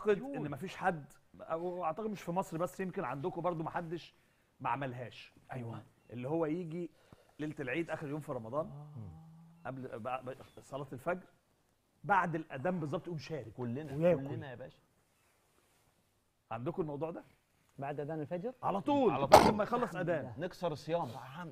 اعتقد ان مفيش حد او اعتقد مش في مصر بس يمكن عندكم برضو محدش ما عملهاش ايوه اللي هو يجي ليله العيد اخر يوم في رمضان قبل بع- صلاه الفجر بعد الاذان بالظبط يقوم شارك كلنا وياكل. كلنا يا باشا عندكم الموضوع ده بعد اذان الفجر على طول على بعد ما يخلص اذان نكسر الصيام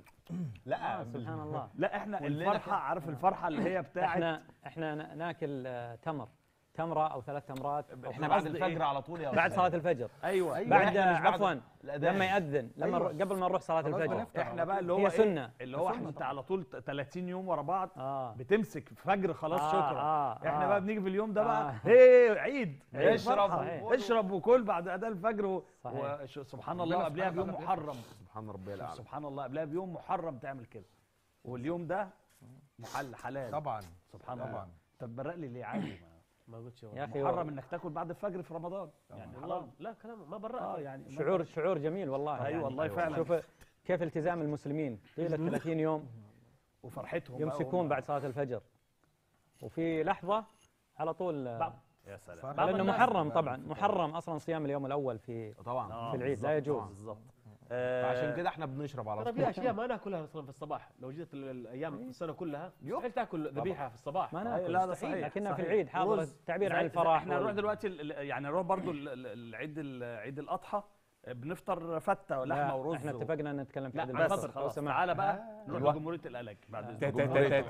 لا آه سبحان الله لا احنا كلنا الفرحه كده. عارف الفرحه اللي هي بتاعت احنا احنا نا- ناكل آه، تمر تمره او ثلاث تمرات أو احنا خمس- بعد قصدي الفجر إيه؟ على طول يا بعد أستاذ. صلاه الفجر ايوه أيوة. بعد إحنا مش بعد عفوا الأذان. لما ياذن لما أيوة. نروح- قبل ما نروح صلاه خلاص الفجر بنفطر احنا على بقى طول. اللي هو هي إيه؟ سنة. اللي هو سنة احنا انت طبعا. على طول 30 يوم ورا بعض اه بتمسك فجر خلاص آه، شكرا آه، احنا آه. بقى بنيجي في اليوم ده بقى آه. هي عيد عيد. اشرب صحيح. اشرب وكل بعد اذان الفجر و... صحيح. و... سبحان الله قبلها بيوم محرم سبحان ربي الاعلى سبحان الله قبلها بيوم محرم تعمل كده واليوم ده محل حلال طبعا سبحان طبعا. الله طب برق لي ليه عادي ما- ما قلت يا شيء اخي محرم انك تاكل بعد الفجر في رمضان يعني والله حرام لا كلام ما برأت اه يعني شعور شعور جميل والله اي يعني. والله فعلا شوف كيف التزام المسلمين طيله 30 يوم وفرحتهم بقى يمسكون وهم- بعد صلاه الفجر وفي لحظه على طول آه، بعض يا سلام فرح. بعض لانه الناس- محرم طبعا محرم اصلا صيام اليوم الاول في طبعا آه، في العيد، لا بالظبط، يجوز. بالظبط فعشان كده احنا بنشرب على ترى طول في اشياء ما ناكلها اصلا في الصباح لو جيت ال- الايام السنه كلها مستحيل تاكل ذبيحه في الصباح ما أيوة، ناكل لا لا مستحيل. صحيح لكنها في صحيح. العيد حاضر رز. التعبير زي- عن زي- الفرح احنا نروح وال- دلوقتي ال- ال- يعني نروح برضو ال- ال- العيد ال- عيد الاضحى بنفطر فته ولحمه لا، ورز احنا و- اتفقنا ان نتكلم في لا عيد بس الفطر خلاص تعالى بقى نروح أيوة. لجمهوريه الالج بعد تا- إذنك. تا- تا-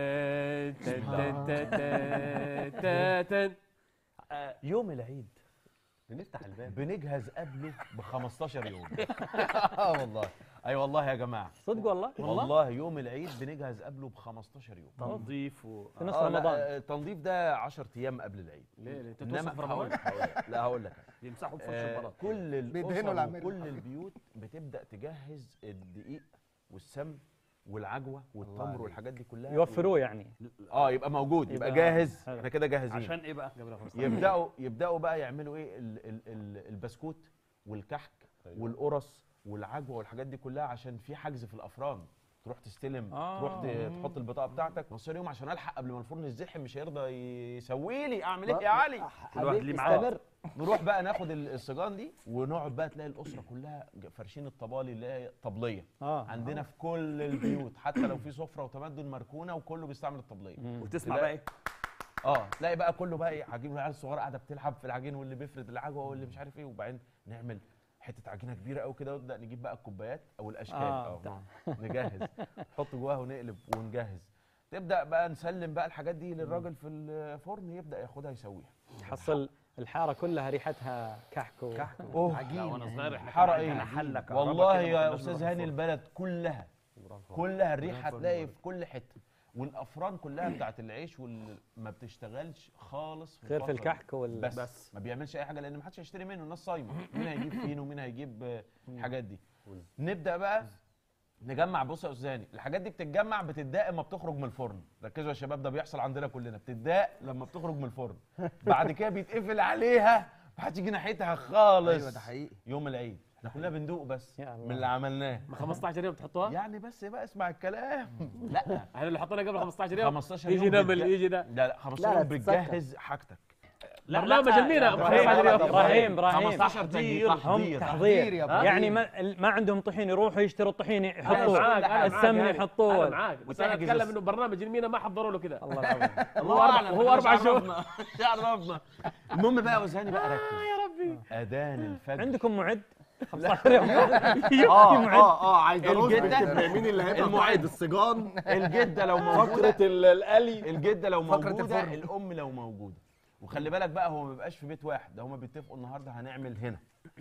تا- تا- تا- تا- تا- تا- آه، يوم العيد بنفتح الباب بنجهز قبله ب 15 يوم اه والله اي والله يا جماعه صدق والله والله يوم العيد بنجهز قبله ب 15 يوم تنظيف و... في نص آه، لا، رمضان آه، التنظيف ده 10 ايام قبل العيد ليه ليه انت انما توصف في هقول رمضان لك هقول لك لا هقول لك يمسحوا بفرش آه، البلاط كل بيدهنوا الاسر العمال. وكل البيوت بتبدا تجهز الدقيق والسمن والعجوه والتمر عليك. والحاجات دي كلها يوفروه يعني اه يبقى موجود يبقى يبقى- جاهز حلو. احنا كده جاهزين عشان ايه بقى قبل 15 يبداوا يبداوا بقى يعملوا ايه ال ال ال البسكوت والكحك والقرص والعجوه والحاجات دي كلها عشان في حجز في الافران تروح تستلم آه. تروح ت- تحط البطاقه بتاعتك 15 يوم عشان الحق قبل ما الفرن يزحم مش هيرضى يسوي لي اعمل ايه يا علي كل واحد ليه معاه استمر نروح بقى ناخد ال- السجان دي ونقعد بقى تلاقي الاسره كلها ج- فارشين الطبالي اللي هي طبليه اه عندنا في كل البيوت حتى لو في سفره وتمدن مركونه وكله بيستعمل الطبليه وتسمع لا. بقى ايه اه تلاقي بقى كله بقى ايه عجين والعيال الصغيره قاعده بتلعب في العجين واللي بيفرد العجوه واللي مش عارف ايه وبعدين نعمل حته عجينه كبيره قوي كده ونبدا نجيب بقى الكوبايات او الاشكال آه، اه بتاع. نجهز نحط جواها ونقلب ونجهز تبدا بقى نسلم بقى الحاجات دي للراجل في الفرن يبدا ياخدها يسويها حصل الحاره كلها ريحتها كحك و... اوه لا وانا صغير احنا حاره كان ايه عندنا حله كهرباء والله كده ما يا كناش استاذ بنروح هاني الفرن. البلد كلها كلها الريحه هتلاقي في كل حته والافران كلها بتاعت العيش وال... ما بتشتغلش خالص في غير في الفترة دي. الكحك وال... بس, بس. بس ما بيعملش اي حاجه لان ما حدش هيشتري منه الناس صايمه مين هيجيب فينو ومين هيجيب آه، الحاجات دي نبدا بقى نجمع بص يا استاذ هاني الحاجات دي بتتجمع بتتداق لما بتخرج من الفرن ركزوا يا شباب ده بيحصل عندنا كلنا بتتداق لما بتخرج من الفرن بعد كده بيتقفل عليها ما حدش يجي ناحيتها خالص ايوه ده حقيقي يوم العيد احنا كلنا بندوق بس يا الله. من اللي عملناه ما 15 يوم تحطوها يعني بس بقى اسمع الكلام لا احنا اللي حطينا قبل 15 يوم 15 يوم يجي نمل بتج- يجي ده لا لا 15 لا، يوم لا، بتجهز حاجتك برنامج المينا ب 15 يوم ابراهيم ابراهيم 15 تحضير هم تحضير تحضير يا إبراهيم. يعني ما, ما عندهم طحين يروحوا يشتروا الطحين انا يحطوا معاك انا معاك السمن يعني. يحطوه انا معاك بس انا وتحجز اتكلم الس- انه برنامج المينا ما حضروا له كده الله العظيم هو أربع- هو اربع شهور مش عرفنا المهم بقى يا وزاني بقى ركز يا ربي اذان الفجر عندكم معد 15 يوم اه اه اه عايز الجده مين اللي هيبقى المعد. قائد السجان الجده لو موجوده فقرة ال- القلي الجده لو فقرة موجوده الفرن. الام لو موجوده وخلي بالك بقى هو ما بيبقاش في بيت واحد ده هما بيتفقوا النهارده هنعمل هنا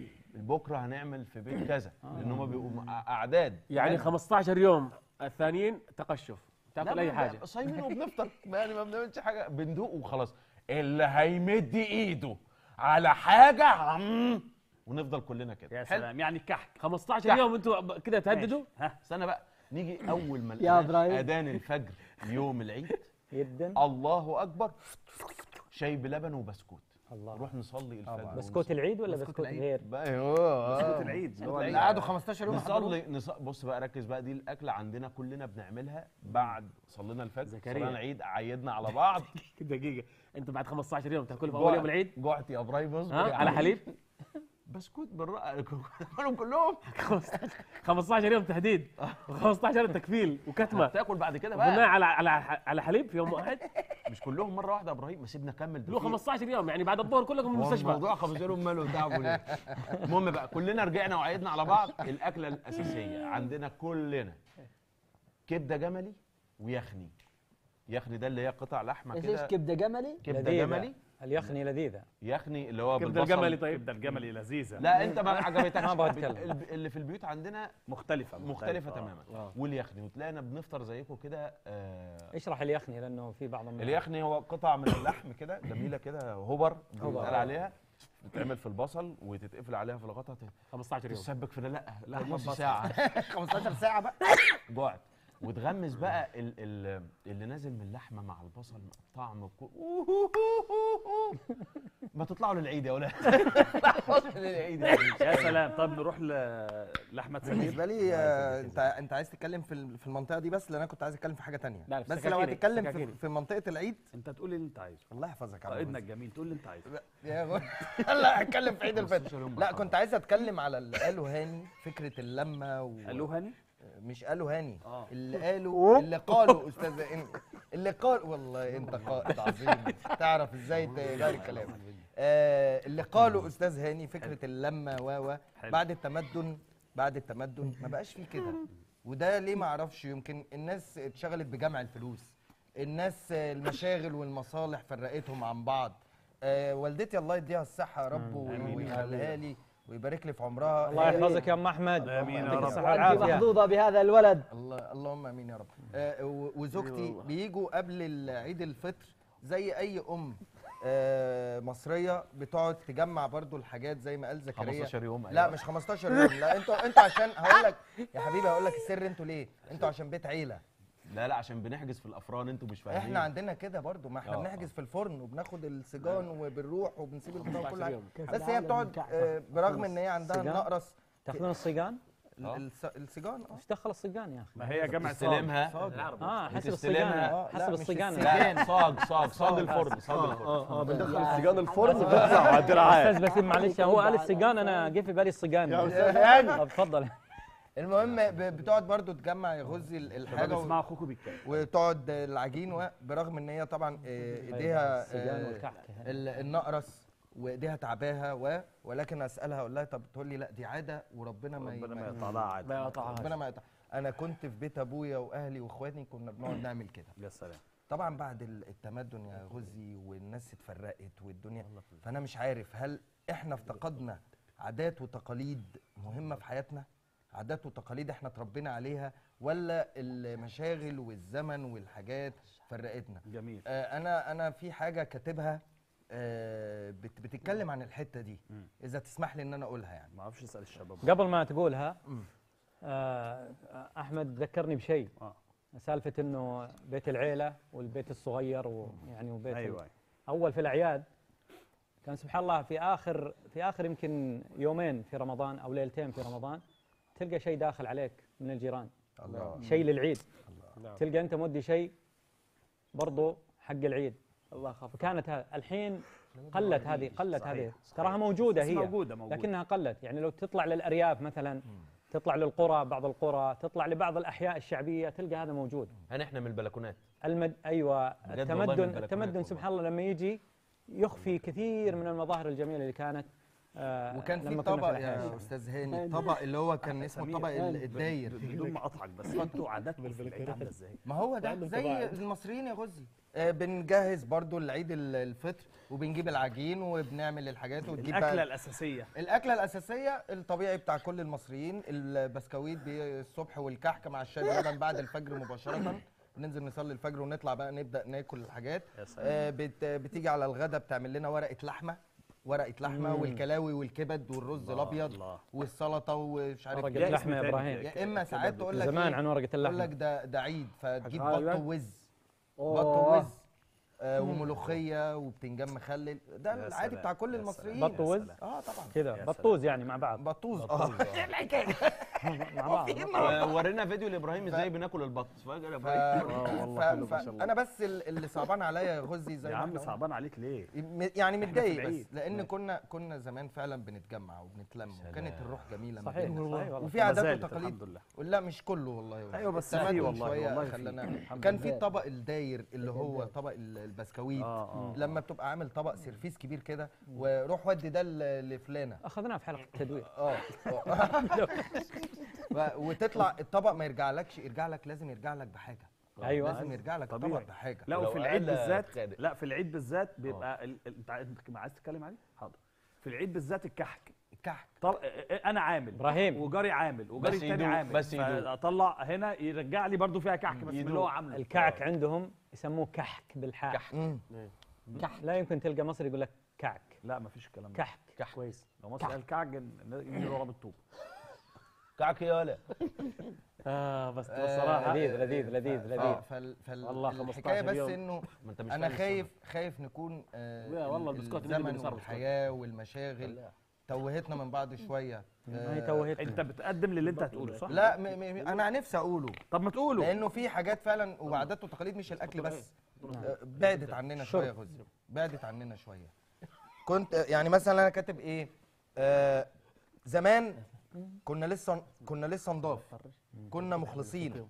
بكره هنعمل في بيت كذا لان هما بيبقوا مع- اعداد يعني 15 يوم الثانيين تقشف لا، تاكل ما- اي حاجه صايمين وبنفطر يعني ما بنعملش حاجه بندوق وخلاص اللي هيمد ايده على حاجه عم ونفضل كلنا كده يا حلو؟ سلام يعني الكحك 15 يوم انتوا كده تهددوا ها استنى بقى نيجي اول ما يا الأذان- إبراهيم. اذان الفجر يوم العيد جدا الله اكبر شاي بلبن وبسكوت الله نروح نصلي الفجر طبعاً. بسكوت العيد ولا بسكوت بسكوت العيد. غير؟ بقى هو بسكوت العيد اللي هو العيد. ال- قعدوا 15 يوم يحضروا. نصلي نص... بص بقى ركز بقى دي الاكله عندنا كلنا بنعملها بعد صلينا الفجر زكريا. صلينا العيد عيدنا على بعض دقيقه انت بعد 15 يوم تاكل في اول يوم العيد جعت يا ابراهيم اصبر ها يا على عم. حليب بسكوت بالرأي كلهم كلهم 15 يوم تهديد و15 يوم تكفيل وكتمه تاكل بعد كده بناء بقى على على على حليب في يوم واحد مش كلهم مره واحده يا ابراهيم ما سيبنا كمل له 15 يوم يعني بعد الظهر كلكم من المستشفى الموضوع 15 يوم ماله تعبوا ليه المهم بقى كلنا رجعنا وعيدنا على بعض الاكله الاساسيه عندنا كلنا كبده جملي ويخني يخني ده اللي هي قطع لحمه ايش ايش كده كبده جملي كبده لذيذة. جملي اليخني لذيذة يخني اللي هو كبده بالبصل الجملي طيب كبده الجملي لذيذه لا انت ما عجبتكش ما أبغى أتكلم. الب- اللي في البيوت عندنا مختلفه مختلفه آه. تماما آه. واليخني وتلاقينا بنفطر زيكم كده آه اشرح اليخني لأنه في بعض الناس اليخني هو قطع من اللحم كده جميله كده هوبر هوبر. بيتقال عليها بتتعمل في البصل وتتقفل عليها في الغطا 15 يوم تسبك في لا لا لحمة نص بصل. ساعه 15 ساعه بقى جعت وتغمس بقى ال ال اللي نازل من اللحمه مع البصل طعم كو... ما تطلعوا للعيد يا ولاد للعيد يا ولاد. يا سلام طب نروح ل- لاحمد سمير بالنسبه لي آه، انت انت عايز تتكلم في ال- في المنطقه دي بس لان انا كنت عايز اتكلم في حاجه تانية لا، في بس لو سكاكيني، هتتكلم في, سكاكيني. في منطقه العيد انت تقول اللي انت عايزه الله يحفظك يا عم قائدنا رمزي. الجميل تقول اللي انت عايزه يا غو- لا هتكلم في عيد 15 الفطر يوم لا بطل. كنت عايز اتكلم على اللي قاله هاني فكره اللمه و... قالوا هاني مش قالوا هاني اه اللي قالوا اللي قالوا استاذ إن- اللي قال والله انت قائد عظيم تعرف ازاي تغير الكلام آه اللي قالوا استاذ هاني فكره اللمه و و حلو. بعد التمدن بعد التمدن ما بقاش فيه كده وده ليه ما اعرفش يمكن الناس اتشغلت بجمع الفلوس الناس آه، المشاغل والمصالح فرقتهم عن بعض آه والدتي الله يديها الصحه يا رب آمين. ويخليها لي ويبارك لي في عمرها الله هي- يحفظك يا أم أحمد آمين يا يعطيك رب. الصحة وأنت والعافية محظوظة بهذا الولد الله اللهم امين يا رب آه و- وزوجتي بيجوا قبل عيد الفطر زي اي ام آه مصريه بتقعد تجمع برضو الحاجات زي ما قال زكريا 15 يوم لا أيوة. مش 15 يوم لا انتوا انتوا عشان هقول لك يا حبيبي هقول لك السر انتوا ليه انتوا عشان بيت عيله لا لا عشان بنحجز في الافران انتوا مش فاهمين احنا عندنا كده برضو ما احنا آه، بنحجز في الفرن وبناخد السجان وبنروح وبنسيب البتاع وكل 15 حاجه يوم. بس هي بتقعد آه برغم ان هي عندها السجان؟ النقرس تاخذون الصيقان؟ ال- الس- السجان اه ايش دخل الصيقان يا أخي؟ ما هي جمع صاغ تستلمها اه حسب بتستلمها. الصيقان آه، لا، حسب مش الصيقان لا صاج صاج صاج الفرن صاج الفرن اه بندخل السجان الفرن استاذ بسيم معلش هو قال الصيقان انا جه في بالي الصيقان طب تفضل المهم ب- بتقعد برضو تجمع يا غزي ال- الحاجه و- اسمع اخوكم بيتكلم وتقعد العجين و- برغم ان هي طبعا آه، ايديها الصيقان آه، والكحك ال- النقرس وايديها تعباها و ولكن اسالها اقول لها طب تقول لي لا دي عاده وربنا ما ي- ربنا ما ما يقطعها عادي ما يقطعهاش ربنا ما يقطع انا كنت في بيت ابويا واهلي واخواتي كنا بنقعد نعمل كده يا سلام طبعا بعد ال- التمدن يا غزي والناس اتفرقت والدنيا فانا مش عارف هل احنا افتقدنا عادات وتقاليد مهمه في حياتنا عادات وتقاليد احنا اتربينا عليها ولا المشاغل والزمن والحاجات فرقتنا جميل آه انا انا في حاجه كاتبها آه بت بتتكلم عن الحته دي مم. اذا تسمح لي ان انا اقولها يعني ما اعرفش اسال الشباب قبل ما تقولها مم. آه احمد ذكرني بشيء اه سالفه انه بيت العيله والبيت الصغير ويعني وبيت ال- ايوه اول في الاعياد كان سبحان الله في اخر في اخر يمكن يومين في رمضان او ليلتين في رمضان تلقى شيء داخل عليك من الجيران الله شيء للعيد نعم. تلقى انت مودي شيء برضو حق العيد الله خاف فكانت ها- الحين قلت هذه قلت صحيح، هذه صحيح. تراها موجوده بس هي موجوده موجوده لكنها قلت يعني لو تطلع للارياف مثلا تطلع للقرى بعض القرى تطلع لبعض الاحياء الشعبيه تلقى هذا موجود هل احنا من البلكونات المد... ايوه بجد والله من التمدن البلكونات التمدن والله. سبحان الله لما يجي يخفي كثير من المظاهر الجميله اللي كانت آه وكان في لما كنا طبق الأحياء يا الشعبية. استاذ هاني طبق اللي هو كان اسمه سمير. الطبق ال- الداير بدون ما اقطعك بس انتوا عاداتكم في العيد عامله ازاي؟ ما هو ده عندهم زي قواعد. المصريين يا غزي آه بنجهز برضو العيد ال- الفطر وبنجيب العجين وبنعمل الحاجات وتجيب الاكله بقى الاساسيه الاكله الاساسيه الطبيعي بتاع كل المصريين البسكويت بي- الصبح والكحك مع الشاي بلبن بعد الفجر مباشره ننزل نصلي الفجر ونطلع بقى نبدا ناكل الحاجات يا سلام آه بت بتيجي على الغدا بتعمل لنا ورقه لحمه ورقه لحمه مم. والكلاوي والكبد والرز الله، الابيض الله. والسلطه ومش عارف ورقة إيه. اسم لحمة يا تاني إبراهيم. كده. يا اما ساعات تقول لك زمان إيه؟ عن ورقه تقول لك اللحم ده ده عيد فتجيب حاجة بط عايزة؟ ووز بط أوه. ووز آه وملوخيه وبتنجان مخلل ده يا العادي سلام، بتاع كل يا سلام. المصريين بطوز اه طبعا كذا يا بطوز يعني مع بعض بطوز اه مع بعض ورينا فيديو لابراهيم ازاي بناكل البط فجاه ف... والله ف... ف... انا بس ال- اللي صعبان عليا يا غزي زي يا ما عم احنا قلنا. صعبان عليك ليه؟ م- يعني متضايق العيد. بس لان كنا كنا زمان فعلا بنتجمع وبنتلم وكانت الروح جميله ما صحيح بيننا. صحيح والله وفي ما عادات زالت وتقاليد الحمد لله لا مش كله والله أيوة بس التمدن في والله، شوية والله في. خلانا الحمد كان لله. في الطبق الداير اللي هو طبق ال- البسكويت اه اه لما بتبقى عامل طبق سيرفيس كبير كده وروح ودي ده ل- لفلانه اخذناه في حلقه التدوير اه آه. و- وتطلع الطبق ما يرجعلكش يرجع لك لازم يرجع لك بحاجه ايوه لازم يرجع لك الطبق طبيعي. بحاجه لا لو وفي العيد قال بالذات اتخانق. لا في العيد بالذات بيبقى ال- ال- انت عايز- انت عايز تتكلم عليه؟ حاضر في العيد بالذات الكحك الكحك طب انا عامل إبراهيم. وجاري عامل وجاري بس التاني يدوق، عامل بس يدوق. اطلع هنا يرجع لي برضو فيها كحك بس من اللي هو يدوق. عامله الكعك عندهم يسموه كحك بالحاء كحك. مم. لا يمكن تلقى مصري يقول لك كعك لا مفيش الكلام ده كحك كح كويس لو مصر قال كعك يجي ورا بالطوب كعك يا ولا اه بس آه، بصراحه لذيذ لذيذ لذيذ اه لذيذ فال فال والله الحكايه 15 بس يوم. انه ما انت مش انا فاهم خايف خايف نكون آه لا والله ال- البسكوت اللي الزمن بيصير والحياه والمشاغل توهتنا من بعض شويه ما هي آه، توهتنا انت بتقدم للي انت هتقوله صح؟ لا م م انا نفسي اقوله طب ما تقوله لانه في حاجات فعلا وعادات وتقاليد مش الاكل بس آه، بعدت عننا شويه يا غزي بعدت عننا شويه كنت آه، يعني مثلا انا كاتب ايه آه زمان كنا لسه كنا لسه نضاف كنا مخلصين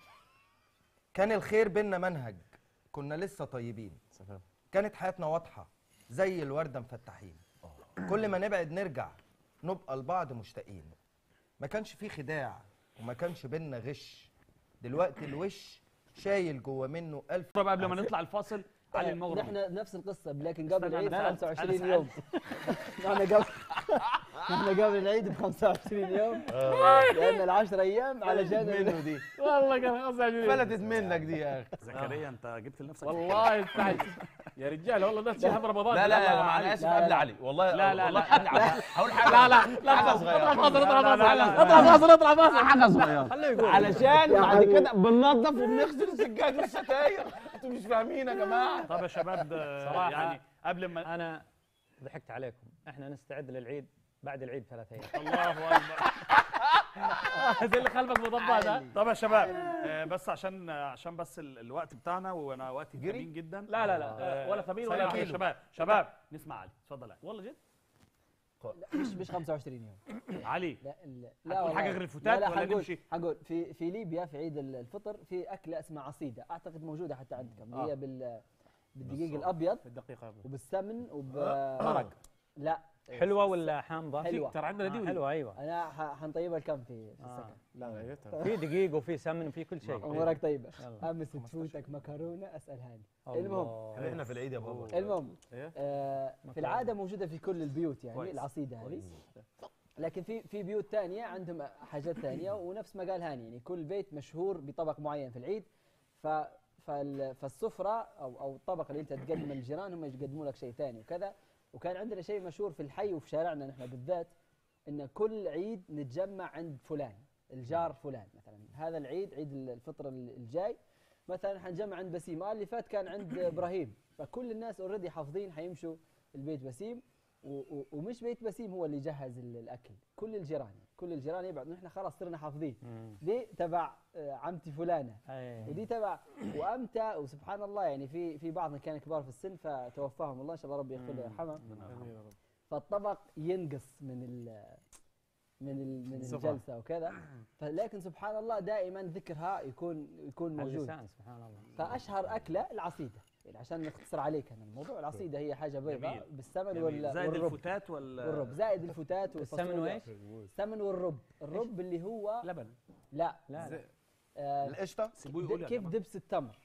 كان الخير بينا منهج كنا لسه طيبين كانت حياتنا واضحه زي الورده مفتحين كل ما نبعد نرجع نبقى لبعض مشتاقين ما كانش فيه خداع وما كانش بينا غش دلوقتي الوش شايل جوه منه ألف طب قبل ما نطلع الفاصل علي المغرب نحن نفس القصه لكن قبل استنى، العيد ب أنا سألت- 25 أنا يوم نحن قبل نحن قبل العيد ب 25 يوم لان ال 10 ايام علشان منه دي والله كان غصب فلتت منك دي يا اخي زكريا انت جبت لنفسك والله استعجل يا رجال والله ده شهر رمضان لا لا يا يلا جماعه علي. انا اسف لا، قبل لا. علي والله لا، لا، والله لا. قبل علي هقول حاجه لا لا لا حاجه اطلع صغيره فاصل اطلع لا، لا، فاصل لا، اطلع فاصل اطلع فاصل حاجه صغيره خليه يقول علشان بعد كده بننظف وبنغسل السجاد والستاير انتوا مش فاهمين يا جماعه طب يا شباب آه، صراحة. يعني قبل ما انا ضحكت عليكم احنا نستعد للعيد بعد العيد ثلاث ايام الله اكبر زي اللي خلفك مضبط ده طب يا شباب آه، بس عشان آه، عشان بس ال- الوقت بتاعنا وانا وقتي جري؟ ثمين جدا لا لا لا آه، ولا ثمين ثانية ولا واحدة يا كيلو شباب شباب نسمع علي اتفضل علي والله جد مش مش 25 يوم علي لا ال- هتقول والله. حاجة غير الفتات لا لا ولا حنقول- نمشي؟ حنقول في في ليبيا في عيد ال- الفطر في اكله اسمها عصيده اعتقد موجوده حتى عندكم آه. هي بال بالدقيق الابيض الدقيقه وبالسمن وب مرق. لا حلوه ولا حامضه؟ حلوة. ترى عندنا دي آه ودي. حلوه ايوه انا ح- حنطيبها لكم في في آه. السكن لا لا إيه ترى. في دقيق وفي سمن وفي كل شيء امورك طيبه يلا. امس تفوتك مكرونه اسال هاني الله. المهم احنا في العيد يا بابا المهم إيه؟ آه في العاده موجوده في كل البيوت يعني كويس. العصيده هذه لكن في في بيوت ثانيه عندهم حاجات ثانيه ونفس ما قال هاني يعني كل بيت مشهور بطبق معين في العيد ف فال- فالسفره او او الطبق اللي انت تقدمه للجيران هم يقدموا لك شيء ثاني وكذا وكان عندنا شيء مشهور في الحي وفي شارعنا نحن بالذات ان كل عيد نتجمع عند فلان الجار فلان مثلا هذا العيد عيد الفطر الجاي مثلا حنجمع عند بسيم آه اللي فات كان عند ابراهيم فكل الناس اوريدي حافظين حيمشوا البيت بسيم و- و- ومش بيت بسيم هو اللي يجهز ال- الاكل كل الجيران كل الجيران يبعد نحن خلاص صرنا حافظين مم. دي تبع آه، عمتي فلانه أي. ودي تبع وامتى وسبحان الله يعني في في بعضنا كان كبار في السن فتوفاهم الله ان شاء الله ربي يغفر له ويرحمه آمين يا رب. فالطبق ينقص من ال من ال من السفرة. الجلسه وكذا فلكن سبحان الله دائما ذكرها يكون يكون على موجود اللسان سبحان الله فاشهر اكله العصيده يعني عشان نختصر عليك انا الموضوع العصيده هي حاجه بيضاء جميل. بالسمن جميل. وال- زائد والرب الفتات ولا والرب زائد الفتات السمن والفاصوليا. وايش؟ السمن والرب الرب اللي هو لبن لا لا لا آه القشطه سيبوه د- يقول يا كيف جماعة. دبس التمر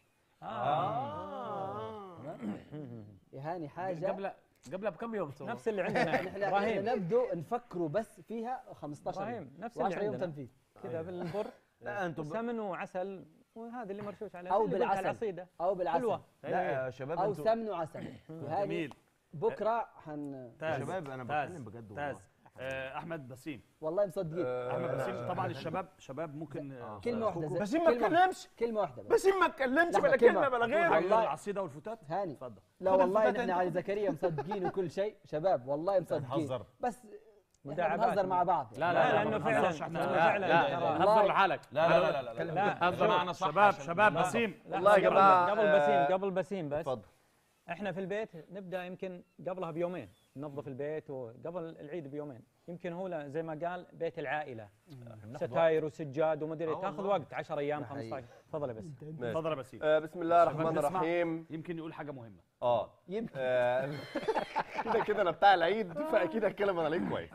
آه. يا هاني حاجه قبل قبل بكم يوم سوى نفس اللي عندنا نحن نحن ابراهيم نبدو نفكروا بس فيها 15 يوم ابراهيم نفس اللي و10 يوم عندنا تنفيذ كذا بالبر لا انتم ب... سمن وعسل وهذا اللي مرشوش عليه أو اللي قلت على بالعسل. العصيده او بالعسل حلوه لا يا شباب او انتوا سمن وعسل وهذه جميل بكره حن تاز شباب انا تاز بتكلم بجد تاز والله آه، احمد بسيم والله مصدقين احمد بسيم طبعا الشباب شباب ممكن آه، كلمه واحده زي بسيم ما كلمة- اتكلمش كلمه واحده بس بسيم ما اتكلمش لحظة، بلا كلمة. كلمه بلا غير غير والله- العصيده والفتات هاني اتفضل لا خد والله الفتاة نحن انت. علي زكريا مصدقين وكل شيء شباب والله مصدقين هتهزر. بس احنا مداعبات. بنهزر مع بعض لا لا لا لانه ما فعلا بنهزرش احنا. لأنه لا، فعلا لا ترى- لا هزر لحالك لا لا لا لا لا لا هزر معنا صح شباب عشان- شباب لا. بسيم لا والله يا قبل- جماعة، قبل آه، بسيم قبل بسيم بس اتفضل احنا في البيت نبدا يمكن قبلها بيومين ننظف البيت وقبل العيد بيومين يمكن هو لا- زي ما قال بيت العائله ستاير وسجاد ومدري تاخذ وقت 10 ايام حقيقي. 15 تفضل يا بس اتفضل يا بسيم آه بسم الله شباب الرحمن نسمع. الرحيم يمكن يقول حاجه مهمه اه يمكن آه، كده كده انا بتاع العيد فاكيد هتكلم عن العيد كويس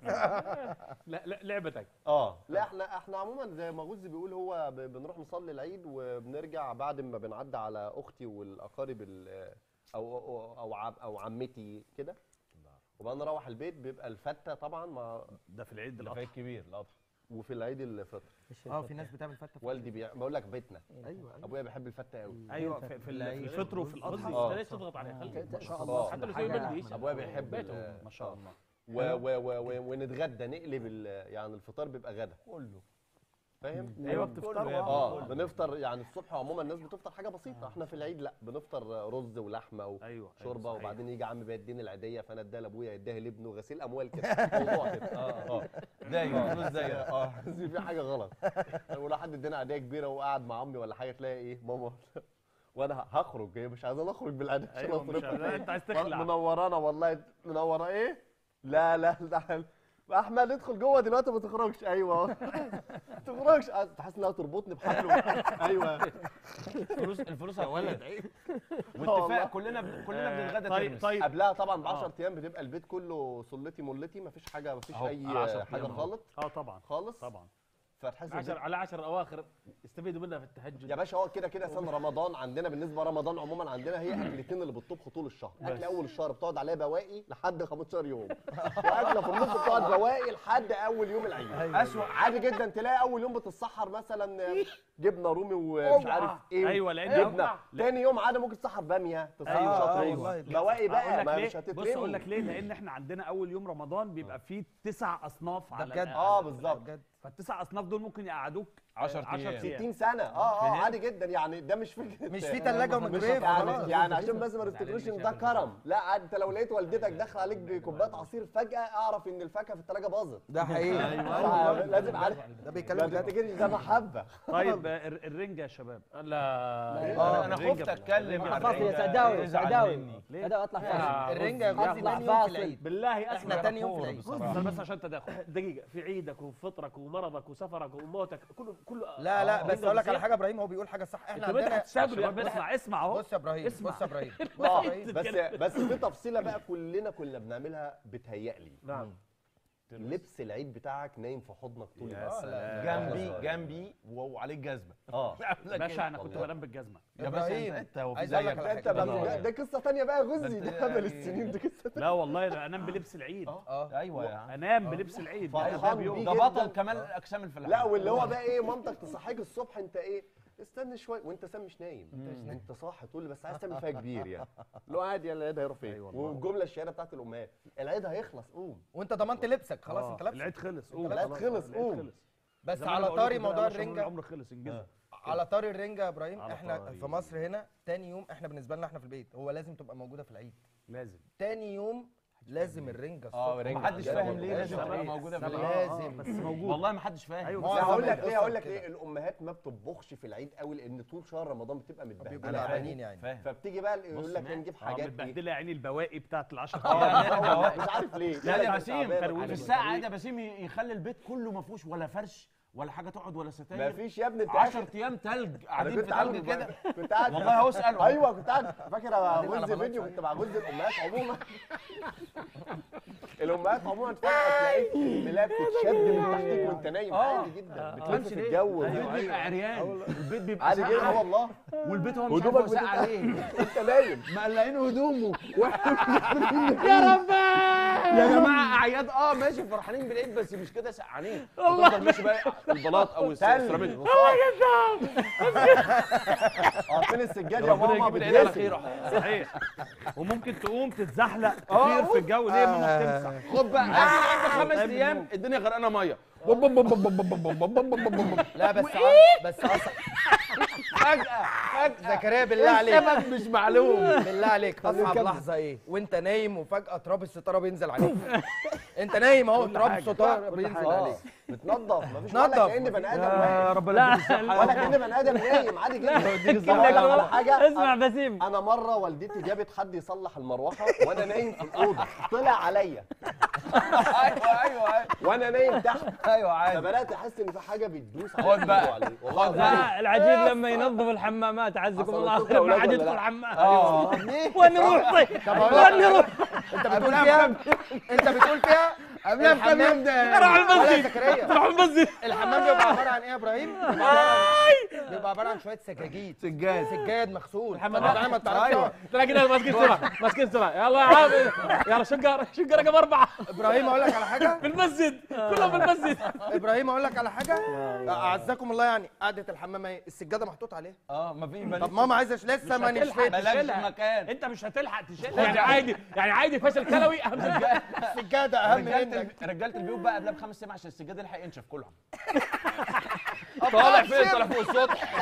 لا لا لعبتك اه لا احنا احنا عموما زي ما غزي بيقول هو ب- بنروح نصلي العيد وبنرجع بعد ما بنعدي على اختي والاقارب ال- او او او, عم او عمتي كده وبقى نروح البيت بيبقى الفته طبعا مع ده في العيد ده الاضحى فايت كبير الاضحى وفي العيد الفطر اه في ناس بتعمل فتة والدي بيع... بقول لك بيتنا ايوه ابويا بيحب الفته قوي ايوه في, في ال- في الفطر وفي غزي الاضحى آه. انت ليش تضغط عليه خليه ما شاء الله. حتى لو سوي حاجة- بندي ابويا بيحب بيته. ال- ما شاء الله و و و و ونتغدى نقلب ال- يعني الفطار بيبقى غدا كله فاهم ايوه بتفطروا اه بنفطر يعني الصبح عموما الناس بتفطر حاجه بسيطه احنا في العيد لا بنفطر رز ولحمه ايوه أيوة، وشوربه صحيح. وبعدين يجي عم بيديني العيديه فانا اديها لابويا يديها لابنه غسيل اموال كده موضوع كده اه اه دايما فلوس دايما اه قصدي في حاجه غلط ولو حد ادينا عيديه كبيره وقعد مع امي ولا حاجه تلاقي ايه ماما وانا هخرج هي مش عايزه نخرج بالعيديه عشان ايوه مش اصرفها انت عايز تخلع منورانا والله منوره ايه لا لا لا احمد ادخل جوه دلوقتي ما تخرجش ايوه ما تخرجش آه، تحس انها تربطني بحبل ايوه الفلوس الفلوس يا ولد والله. واتفاق كلنا ب- كلنا آه، بنتغدى طيب ترمس. طيب قبلها طبعا ب آه. 10 ايام بتبقى البيت كله صلتي ملتي مفيش حاجه مفيش أهو، اي على 10 حاجه أيام أهو. خالص اه طبعا خالص طبعا فتحس عشر البيت- على عشر اواخر استفيدوا منها في التهجد يا باشا هو كده كده سنه رمضان عندنا بالنسبه رمضان عموما عندنا هي اكلتين اللي بتطبخ طول الشهر اكل اول الشهر بتقعد عليها بواقي لحد 15 يوم واكله في النص بتقعد بواقي لحد اول يوم العيد اسوأ عادي جدا تلاقي اول يوم بتتسحر مثلا جبنه رومي ومش عارف ايه ايوه لان جبنه تاني يوم عادي ممكن تسحر باميه تسحر أيوة، شطه أيوة. رز. والله. بواقي بقى اقول ما لك مش ليه هتترمي بص اقول لك ليه لان احنا عندنا اول يوم رمضان بيبقى فيه تسع اصناف على بجد؟ الأقل. اه بالظبط بجد فالتسع اصناف دول ممكن يقعدوك 10 10 أيام. 60 سنه اه اه عادي جدا يعني ده مش فكره مش في ثلاجة مش وميكرويف يعني خلاص. يعني عشان بس ما نفتكروش ان ده كرم لا عادي انت لو لقيت والدتك داخله عليك بكوبايه عصير فجاه اعرف ان الفاكهه في الثلاجه باظت ده حقيقي لازم عارف ده بيتكلم ما بجد تفتكرش ده محبه طيب آه، الر- الرنجه يا شباب لا انا انا الرنجة خفت اتكلم اطلع عن فاصل يا الرنجة، سعداوي يزعل سعداوي مني. سعداوي اطلع فاصل الرنجة يا غزي أطلع تاني يوم في فاصل. العيد بالله احنا اسمع تاني يوم في غفور العيد بصراحة. استنى بس عشان تداخل دقيقة في عيدك وفطرك ومرضك وسفرك وموتك كله كله لا لا آه، بس رنجة اقول لك على وفسيخ. حاجه ابراهيم هو بيقول حاجه صح احنا انت بدك عندنا تستقبل يا شباب بدك اسمع اسمع اهو بص يا ابراهيم اسمع. بص يا ابراهيم بص اه يا ابراهيم بس بس في تفصيله بقى كلنا كنا بنعملها بتهيألي نعم لبس العيد بتاعك نايم في حضنك طول يا الوقت سلام. جنبي جنبي وعليك جزمه اه باشا انا كنت والله. بنام بالجزمه يا باشا إبراهيم، انت هو في عايز أقول زيك لك ده على انت حاجة. بقى- ده, ده قصه تانية بقى يا غزي بس- ده هبل السنين دي قصه لا والله لا انام بلبس العيد اه ايوه يا عم انام بلبس العيد ده فرحان ده بيوم بيه ده جداً. بطل كمال الاجسام الفلاحيه لا واللي هو بقى ايه مامتك تصحيك الصبح انت ايه استنى شويه وانت سام مش نايم انت صاحي تقول لي بس عايز تعمل فيها كبير يعني لو عادي يلا العيد هيروح فين والجمله الشهيره بتاعت الامهات العيد هيخلص قوم وانت ضمنت لبسك خلاص آه، انت لابسك العيد خلص قوم العيد خلاص، خلص، العيد قوم. خلص. بس زي ما أنا على بقول طاري لكم موضوع كده، عشان الرنجه العمر خلص انجزوا على طاري الرنجه يا ابراهيم على احنا طاري. في مصر هنا تاني يوم احنا بالنسبه لنا احنا في البيت هو لازم تبقى موجوده في العيد لازم تاني يوم لازم الرنجه اه الصبح رنجة. محدش بجد فاهم والله. ليه لازم تبقى سبعة. موجوده في سبعة. العيد آه، لازم. بس موجود والله ما حدش فاهم أيوة، ما هو بس عمل هقول لك قصة ليه هقول لك كده. ليه الامهات ما بتطبخش في العيد قوي لان طول شهر رمضان بتبقى بيبقوا متبهدله تعبانين يعني فاهم فبتيجي بقى يقول بص لك معايا. نجيب اه حاجات ايه متبهدله يا عيني البواقي بتاعت العشر آه، مش عارف ليه لا لا لا، بسيم تعبانة. في الساعه ده بسيم يخلي البيت كله ما فيهوش ولا فرش ولا حاجه تقعد ولا ما ستاير فيش يا ابني انت 10 ايام تلج انا قاعدين كنت في قاعد تلج كده كنت قاعد والله هو اساله ايوه كنت قاعد فاكر يا قاعدين على غز بلاط فيديو صحيح. كنت مع غز الامهات عموما الامهات عموما فجاه تلاقيك الملايه بتتشد من تحتك وانت نايم آه. عادي جدا تفهمش بتلف في ليه؟ الجو البيت بيبقى عريان البيت بيبقى عادي جدا اه ساقع والله والبيت هو مش عارف هدومك هو ساقع بتبقى- ليه انت نايم مقلعين هدومه واحنا مش عارفين يا رب يا جماعه اعياد اه ماشي فرحانين بالعيد بس مش كده سقعانين تفضل ماشي بقى البلاط او السيراميك اه فين السجاد يا ربنا ماما يجيب العيد على بتغسل. خير صحيح وممكن تقوم تتزحلق كتير في الجو ليه ماما بتمسح خد بقى قبل خمس ايام الدنيا غرقانه ميه بوم بوم بوم بوم بوم بوم بوم بوم بوم بوم بوم. لا بس ع- بس أص... فجاه فجاه زكريا بالله عليك السبب مش معلوم بالله عليك اصعب لحظه ايه وانت نايم وفجاه تراب الستاره بينزل عليك انت نايم اهو تراب الستاره بينزل عليك بتنظف مفيش ولا نظف. كأن بني ادم يا واقف رب لا ولا كأن بني ادم نايم عادي جدا كأنك أقول لك على والله- حاجه اسمع بسيم انا مره والدتي جابت حد يصلح المروحه وانا نايم في الاوضه طلع عليا ايوه ايوه ايوه وانا نايم تحت ايوه عادي فبدات احس ان في حاجه بتدوس خد على بقى. عليه والله خد العظيم. لا العجيب لما ينظف الحمامات عزكم حصل الله لكم خير ما أولاد حد ولا يدخل لا؟ حمام اه وين نروح طيب وين نروح انت بتقول فيها انت بتقول فيها قبلها بكام يوم ده روح ولا المسجد زكريا روح المسجد الحمام بيبقى عباره عن ايه يا ابراهيم؟ بيبقى عبارة عن- بيبقى عباره عن شويه سجاجيد سجاد سجاد مغسول الحمامات. طبعاً ما بتعرفش ايوه تلاقينا ماسكين سرعه ماسكين سرعه يلا يا عامر يلا شقه شقه رقم اربعه ابراهيم اقول لك على حاجه في المسجد كلهم في المسجد ابراهيم اقول لك على حاجه اعزكم الله يعني قعده الحمام اهي السجاده محطوط عليها اه ما في طب ماما عايزه لسه ما نشفتش بلاش مكان انت مش هتلحق تشيلها يعني عادي يعني عادي فشل كلوي اهم شيء السجاده اهم رجاله منك الب- رجاله البيوت بقى قبلها بخمس ايام عشان السجاد يلحق ينشف كلهم طالع فين طالع فوق السطح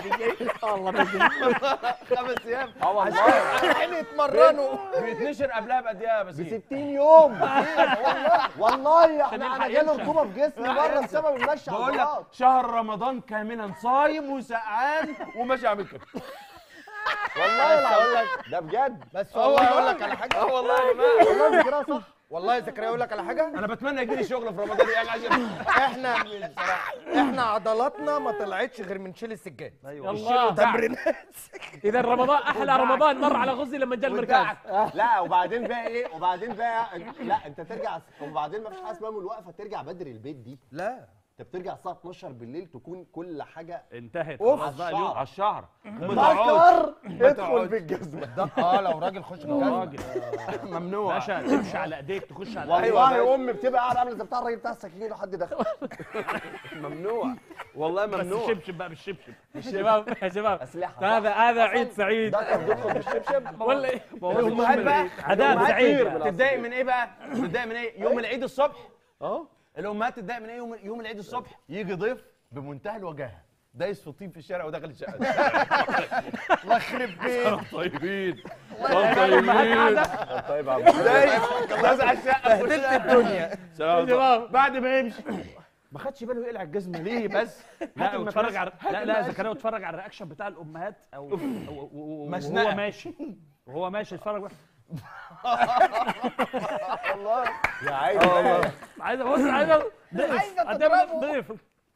خمس ايام اه والله رايحين يتمرنوا بيتنشر قبلها بقد ايه يا ب بسيط 60 يوم والله والله احنا انا يلحق جالي ينشف. رطوبه في جسمي بره بسبب المشي على بقول لك البلاط شهر رمضان كاملا صايم وسقعان وماشي عامل كده والله لا اقول لك ده بجد بس والله اقول لك على حاجه اه والله يا جماعه والله فكرها صح والله يا زكريا اقول لك على حاجه انا بتمنى يجي لي شغل في رمضان يعني عشان احنا احنا عضلاتنا ما طلعتش غير من شيل السجاد الله تمرينات اذا رمضان احلى رمضان مر على غزي لما جاء المركز لا وبعدين بقى ايه وبعدين بقى لا انت ترجع وبعدين ما فيش حاجه اسمها من الوقفه ترجع بدري البيت دي لا انت بترجع الساعه 12 بالليل تكون كل حاجه انتهت اوف خلاص بقى اليوم على الشهر بكر ادخل بالجزمه ده اه لو راجل خش بالجزمه راجل ممنوع باشا تمشي على ايديك تخش على ايديك والله امي بتبقى قاعده عامله زي بتاع الراجل بتاع السكاكين وحد دخل ممنوع والله بس ممنوع شبشب بقى بالشبشب يا شباب يا شباب اسلحه هذا هذا عيد سعيد ده كان بيدخل بالشبشب ولا إيه؟ الامهات بقى عذاب الأمهات سعيد تتضايق من ايه بقى؟ تتضايق من ايه؟ يوم العيد الصبح اه الامهات تتضايق من ايه يوم يوم العيد الصبح يجي ضيف بمنتهى الوجاهه دايس في الطين في الشارع وداخل الشقه الله يخرب بيت طيبين طيب يا عم دايس على الشقه بهدلت الدنيا شباب بعد ما يمشي ما خدش باله يقلع الجزمه ليه بس؟ لا واتفرج المكنسة. على هات لا لا المقاس. زكريا اتفرج على الرياكشن بتاع الامهات او أو- و- و- مشنقة. وهو ماشي وهو ماشي اتفرج بقى. يا عيني والله عايز ابص عايز أبص. ضيف عايزة هتعمل تضربه. ضيف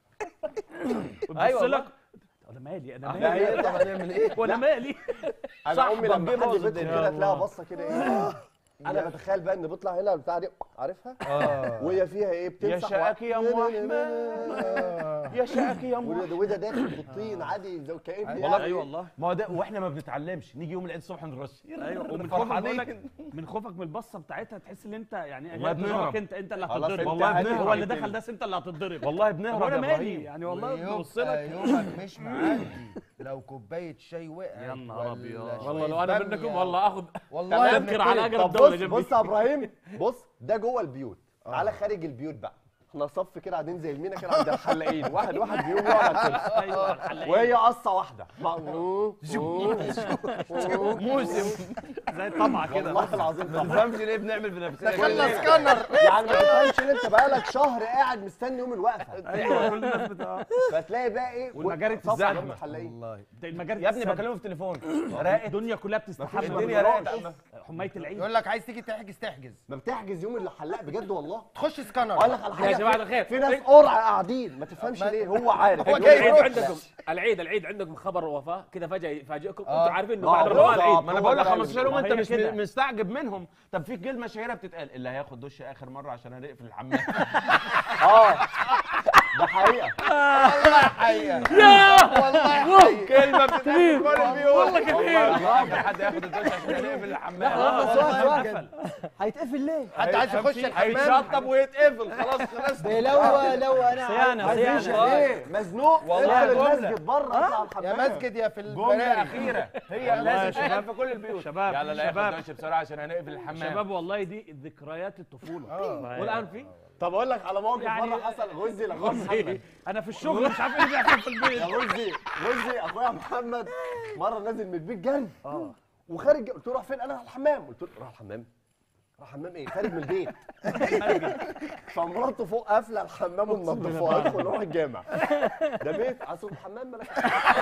أيوة وتبص والله. لك انا مالي انا لا مالي هي طب هنعمل ايه؟ وانا مالي انا امي لما بيبوظ حد بيدخل الدنيا. كده تلاقيها باصه كده ايه انا بتخيل بقى ان بيطلع هنا البتاع دي عارفها وهي فيها ايه يا بتمسح شقك يا ام احمد يا شقك يا ام وده احمد وده داخل بالطين عادي زي كأن والله يعني ايوه والله ما هو ده واحنا ما بنتعلمش نيجي يوم العيد الصبح نرش ايوه ومن خوفك بقول لك من خوفك من البصه بتاعتها تحس ان انت يعني والله هي بنهرب. بتضربك انت انت اللي خلاص هتتضرب انت والله هات- بنهرب. هو اللي دخل ده انت اللي هتتضرب والله طب بنهرب وانا يا مالي ابراهيم يعني والله ببص ويبقى لك يومك مش معدي لو كوبايه شاي وقعت يا نهار ولا أبيض. والله لو شوية انا بامية. منكم والله اخذ والله اذكر على بنتكلم. اقرب طب دوله بص جنبي بص يا ابراهيم بص ده جوه البيوت على خارج البيوت بقى احنا صف كده قاعدين زي المينا كده عند الحلاقين واحد واحد بيقوم يقعد على الكرسي ايوه الحلاقين. وهي قصه واحده موسم زي الطبعه كده والله العظيم ما طبعا. تفهمش ليه بنعمل في نفسنا كده دخلنا ليه؟ سكانر يعني ما تفهمش ان انت بقالك شهر قاعد مستني يوم الوقفه ايوه كل الناس بتاع فتلاقي بقى ايه والمجاري صف تتزحم. جنب الحلاقين والله المجاري يا ابني تتسد. بكلمه في التليفون راقد الدنيا كلها بتستحمى الدنيا راقد حمايه العيد يقول لك عايز تيجي تحجز تحجز ما بتحجز يوم الحلاق بجد والله تخش سكانر اقول لك على يا حاجه جماعه في- الخير في ناس قرع قاعدين ما تفهمش ليه هو عارف هو يوم جاي العيد يروح. عندكم العيد العيد عندكم خبر وفاه كده فجاه يفاجئكم آه. انتم عارفين انه آه، بعد رمضان بالظبط. العيد ما انا هو بقول لك ده 15 يوم ما انت هي مش كده. مستعجب منهم طب في كلمه شهيره بتتقال اللي هياخد دش اخر مره عشان هنقفل الحمام اه ده حقيقه حقيقه كلمه بتتقال كل البيوت والله في حد ياخد الدش عشان يقفل الحمام بس واقف واقف هيتقفل ليه؟ حد عايز يخش الحمام هيتشطب ويتقفل خلاص خلاص ده لو لو انا صيانه عايز صيانه ايه مزنوق والله ادخل جملة. المسجد بره اطلع يا الحمام مسجد يا في جمله البراري اخيره هي لازم تتقال في كل البيوت شباب يلا لا شباب ياخد دش بسرعه عشان هنقفل الحمام شباب والله دي ذكريات الطفوله والان في طب اقول لك على موقف يعني- مره حصل غزي لاخويا محمد انا في الشغل مش عارف ايه اللي بيحصل في يا البيت غزي غزي اخويا محمد مره نازل من البيت جري وخارج قلت له راح فين انا راح الحمام قلت له راح الحمام راح الحمام ايه خارج من البيت فمراته فوق قافله الحمام ومنضفاه ادخل نروح الجامع ده بيت عصر الحمام مالك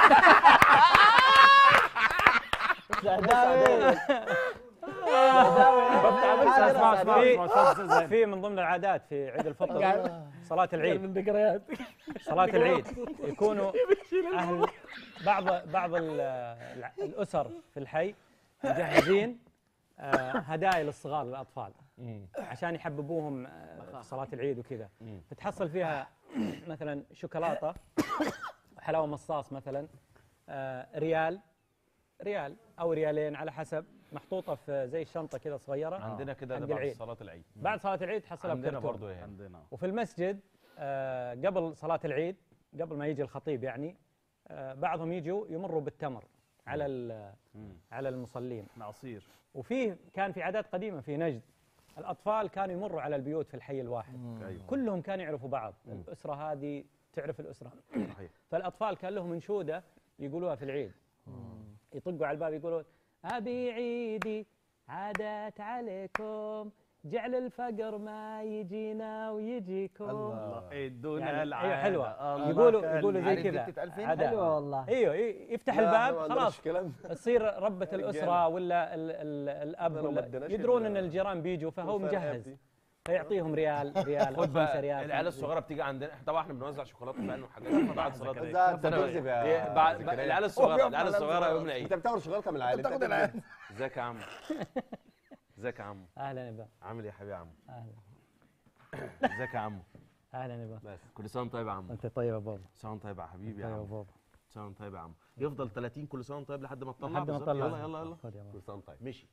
اسمع اسمع اسمع، اسمع، في اسمع. في من ضمن العادات في عيد الفطر صلاة العيد من ذكريات صلاة العيد يكونوا أهل بعض بعض ال- الع- الأسر في الحي مجهزين آه، هدايا للصغار للأطفال عشان يحببوهم آه، في صلاة العيد وكذا فتحصل فيها مثلا شوكولاتة حلاوة مصاص مثلا آه، ريال ريال أو ريالين على حسب محطوطة في زي شنطة كذا صغيرة عندنا كده حق ده بعد العيد. صلاه العيد بعد صلاة العيد تحصلها عندنا بكرتون برضه يعني عندنا وفي المسجد آه، قبل صلاة العيد قبل ما يجي الخطيب يعني آه، بعضهم يجوا يمروا بالتمر على ال- على المصلين عصير وفيه كان في عادات قديمة في نجد الأطفال كانوا يمروا على البيوت في الحي الواحد كلهم كانوا يعرفوا بعض الأسرة هذه تعرف الأسرة صحيح. فالأطفال كان لهم انشودة يقولوها في العيد يطقوا على الباب يقولون أبي عيدي عادات عليكم جعل الفقر ما يجينا ويجيكم ادونا يعني العادة ايوه حلوه الله يقولوا خلي. يقولوا زي عارف دي كذا بتتقال فين؟ عادات. حلوه والله ايوه إيه، يفتح لا، الباب ما عندناش خلاص الكلام ده. تصير ربة الأسرة ولا ال ال الأب لا، ما ولا اديناش يدرون ال- إن الجيران بيجوا فهو الفرقات مجهز دي. فيعطيهم ريال ريال أو خد بقى خمسة ريال العيال خمسة الصغيره بتيجي عندنا إحنا طبعا احنا بنوزع شوكولاته فعلا وحاجات دي بعد صلاه العيد ده انت ثانوي. بتكذب يا إيه، بعد زكريا. العيال هو الصغيره بياخد العيال على الصغيره يوم انت العيد بتاخد شوكولاته من العيال بتاخد انت العيال. بتكذب. ازيك يا عم ازيك يا عم أهلا يا با عامل ايه يا حبيبي يا عم أهلا ازيك يا عم أهلا يا با بس كل سنه وانت طيب يا عم أنت طيب يا بابا كل سنه وانت طيب يا حبيبي يا طيب يا عم بابا كل سنه وانت طيب يا عم يفضل 30 كل سنه وانت طيب لحد ما تطلع لحد ما بالظبط. طلع يلا يلا يلا خذ يا بابا كل سنه وانت طيب مشي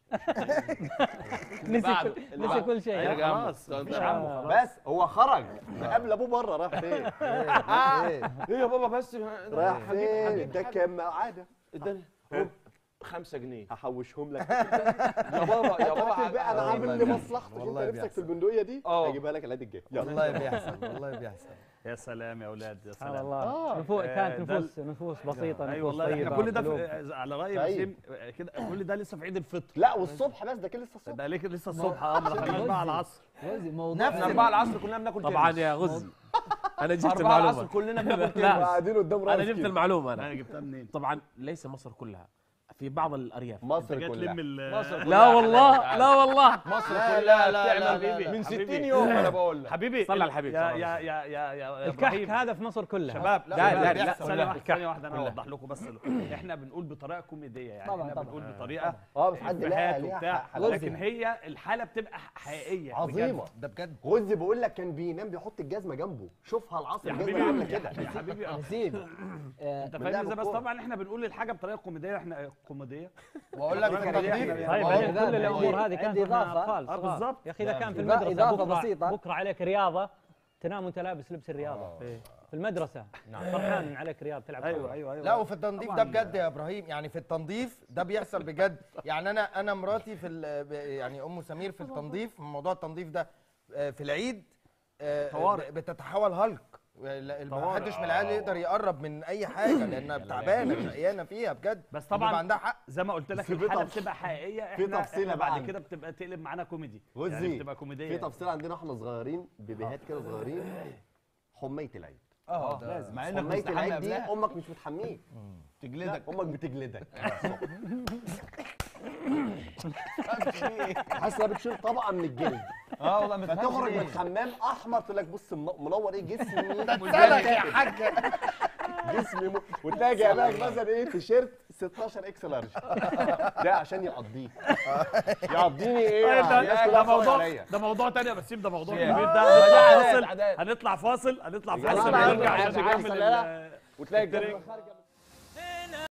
نسي بعده. كل اللي نسي بعده. كل شيء هيرجع عمه. خلاص كل سنة وأنت مش طيب. عمه خلاص بس هو خرج قبل ابوه بره راح فين؟ ايه ايه يا بابا بس راح فين؟ ده كام عاده اداني خمسة جنيه هحوشهم لك يا بابا يا بابا هات الباقي انا والله عامل بيحصل. لمصلحتك انت والله نفسك في بيحصل. البندقيه دي اه. هجيبها لك العيد الجاي يلا والله بيحصل والله بيحصل يا سلام يا اولاد يا سبحان سلام الله نفو... آه، كانت ده نفوس نفوس بسيطة اي نفوس والله طيبة احنا كل ده قلوب. في على راي طيب. وسيم كده كل ده لسه في عيد الفطر لا والصبح بس ده كان لسه الصبح ده ليك لسه الصبح اه ما دخلناش بقى على العصر غزي موضوع احنا 4 العصر كلنا بناكل طبعا ترمس. يا غزي انا جبت 4 العصر المعلومه كلنا بناكل لا. ترمس قاعدين قدام راس انا جبت كده. المعلومه انا انا جبتها منين طبعا ليس مصر كلها في بعض الارياف مصر جاي كلها تلم ال مصر لا كلها والله حلال. لا والله مصر لا، كلها لا، لا، لا، بتعمل لا، من حبيبي. 60 يوم انا بقول لك حبيبي صلى على الحبيب يا صلى يا يا يا يا الكحك إبراهيم. هذا في مصر كلها شباب لا، شباب، لا، لا، ثانية كلها. واحدة ثانية واحدة أنا أوضح لكم بس إحنا بنقول بطريقة كوميدية يعني طبعاً، إحنا طبعاً. بنقول بطريقة اه بس حد لها إفيهات ليها وبتاع حق- لكن هي الحالة بتبقى حقيقية عظيمه ده بجد غزي بقول لك كان بينام بيحط الجزمه جنبه شوفها العصر يا الجزمه حبيبي عامله كده يا حبيبي آه. نسيم آه، انت من فاهم لعب ازاي بس الكورة. طبعا احنا بنقول الحاجه بطريقه كوميديه احنا كوميديه واقول لك في طبعاً التنظيف إحنا- طيب وأقول- عشان كل عندي- الامور هذه كانت عندي واحنا إضافة. اطفال آه، صغار. بالظبط. يا اخي اذا كان في إضافة المدرسه بسيطة. بكره بكره عليك رياضه تنام وانت لابس لبس الرياضه في المدرسه فرحان إن عليك رياضه تلعب ايوه كورة. ايوه ايوه لا وفي التنظيف ده طبعاً. بجد يا ابراهيم يعني في التنظيف ده بيحصل بجد يعني انا انا مراتي في ال- ب- يعني ام سمير في التنظيف موضوع التنظيف ده آه، في العيد آه، طوارئ. ب- بتتحول هالك لا- ما حدش من العيال يقدر يقرب من اي حاجه لانها تعبانه شقيانه فيها بجد بس بيبقى طبعا عندها حق زي ما قلت لك بس في الحاله تفصيل- بتبقى حقيقيه في احنا تفصيلة احنا بقى بعد عندي. كده بتبقى تقلب معانا كوميدي غزي يعني بتبقى كوميديه في يعني. تفصيل عندنا احنا صغيرين بيبيهات كده صغيرين حميه العيد اه لازم مع انك حميه مستحمى العيد دي قبلها امك مش بتحميك تجلدك لا امك بتجلدك حاسس انها بتشيل طبقه من الجلد اه والله ما فتخرج من الحمام احمر تقول لك بص من- منور ايه جسمي سلك يا حاجه جسمي م... وتلاقي جايبه لك مثلا ايه تيشيرت 16 اكس لارج ده عشان يقضيه يقضيني ايه طيب يا ده, الناس ده كلها تتفرج موضوع عليا. ده موضوع تاني بس سيب ده موضوع شيء. كبير آه. ده عادات، هنطلع فاصل عادات. هنطلع فاصل هنطلع يلا فاصل بقى، ونرجع عايز عشان عايز نكمل سلالة. ال- وتلاقي التريك. الجنة خارجه